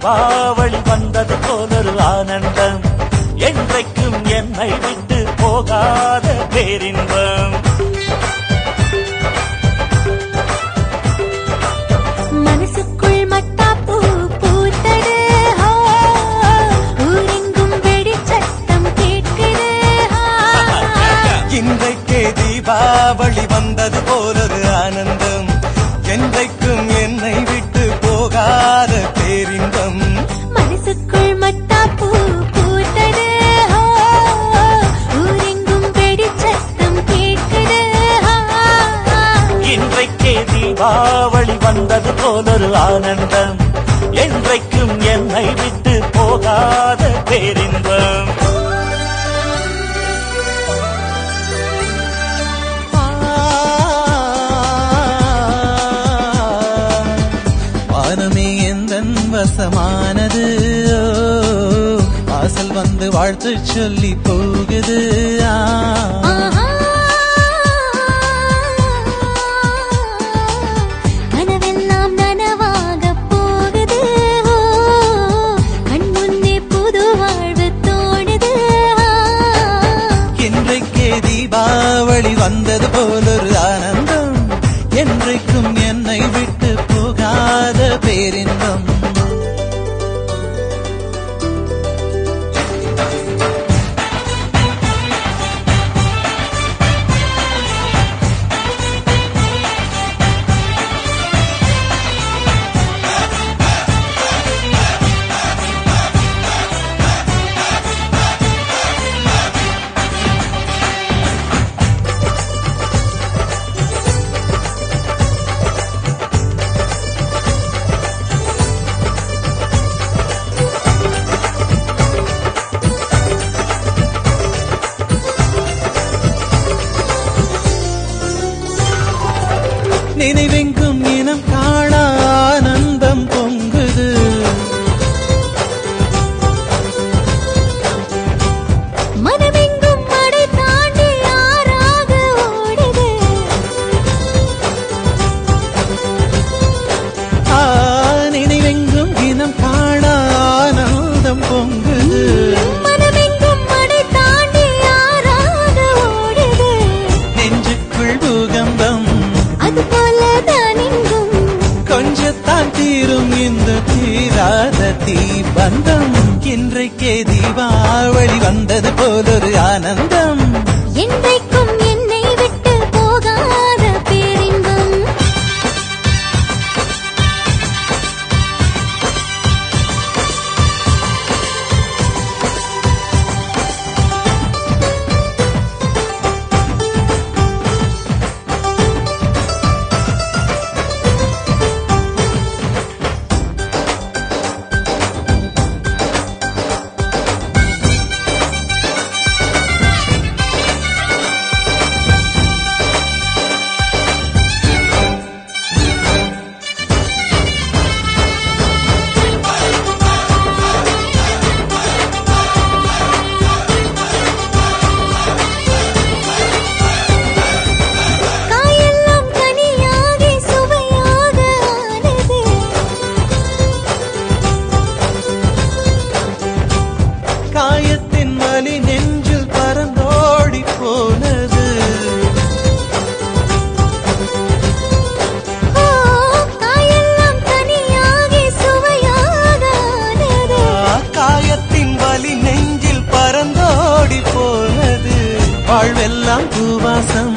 தீபாவளி வந்தது போலொரு ஆனந்தம் என்றைக்கும் என்னை விட்டு போகாத பேரின்பம் மனசுக்குள் மத்தாப்பூ பூத்தது ஹோ, ஊரெங்கும் வெடிச்சத்தம் கேட்குது ஹோ. இன்றைக்கே தீபாவளி வந்தது போலொரு ஆனந்தம் என்றைக்கும் என்னை விட்டு போகாத பேரின்பம் மனசுக்குள் மத்தாப்பூ பூத்தது ஹோ, ஊரெங்கும் வெடிச்சத்தம் கேட்குது ஹோ. இன்றைக்கே தீபாவளி வந்தது போலொரு ஆனந்தம் என்றைக்கும் என்னை விட்டு போகாத பேரின்பம் வானமே எந்தன் வசமானது ஓ, வாசல் வந்து வாழ்த்து சொல்லி போகுது ஆ. ஆஹா. கனவெல்லாம் நனவாகப் போகுது ஓ, கண் முன்னே புது வாழ்வு தோணுது ஆ. இன்றைக்கே தீபாவளி வந்தது போலொரு ஆனந்தம் என்றைக்கும் என்னை விட்டு போகாத பேரின்பம் நினைவெங்கும் இனம் காண ஆனந்தம் பொங்குது மனமெங்கும் மடை தாண்டி ஆறாக ஓடுது ஆ, நினைவெங்கும் இனம் காண ஆனந்தம் பொங்குது மனமெங்கும் மடை தாண்டி ஆறாக ஓடுது நெஞ்சுக்குள் பூகம்பம் அதுபோல தான் இங்கும் கொஞ்சத்தான் தீரும் இந்த தீராத தீபந்தம் இன்றைக்கே தீபாவளி வந்தது போலொரு ஆனந்தம் என்றைக்கும் என்னை விட்டு போகாத பேரின்பம் காயெல்லாம் கனியாகி சுவையாக ஆனது காயத்தின் வலி நெஞ்சில் பறந்தோடி போனது ஓ காயெல்லாம் கனியாகி சுவையாக ஆனது ஆ, காயத்தின் வலி நெஞ்சில் பறந்தோடி போனது வாழ்வெல்லாம் பூவாசம்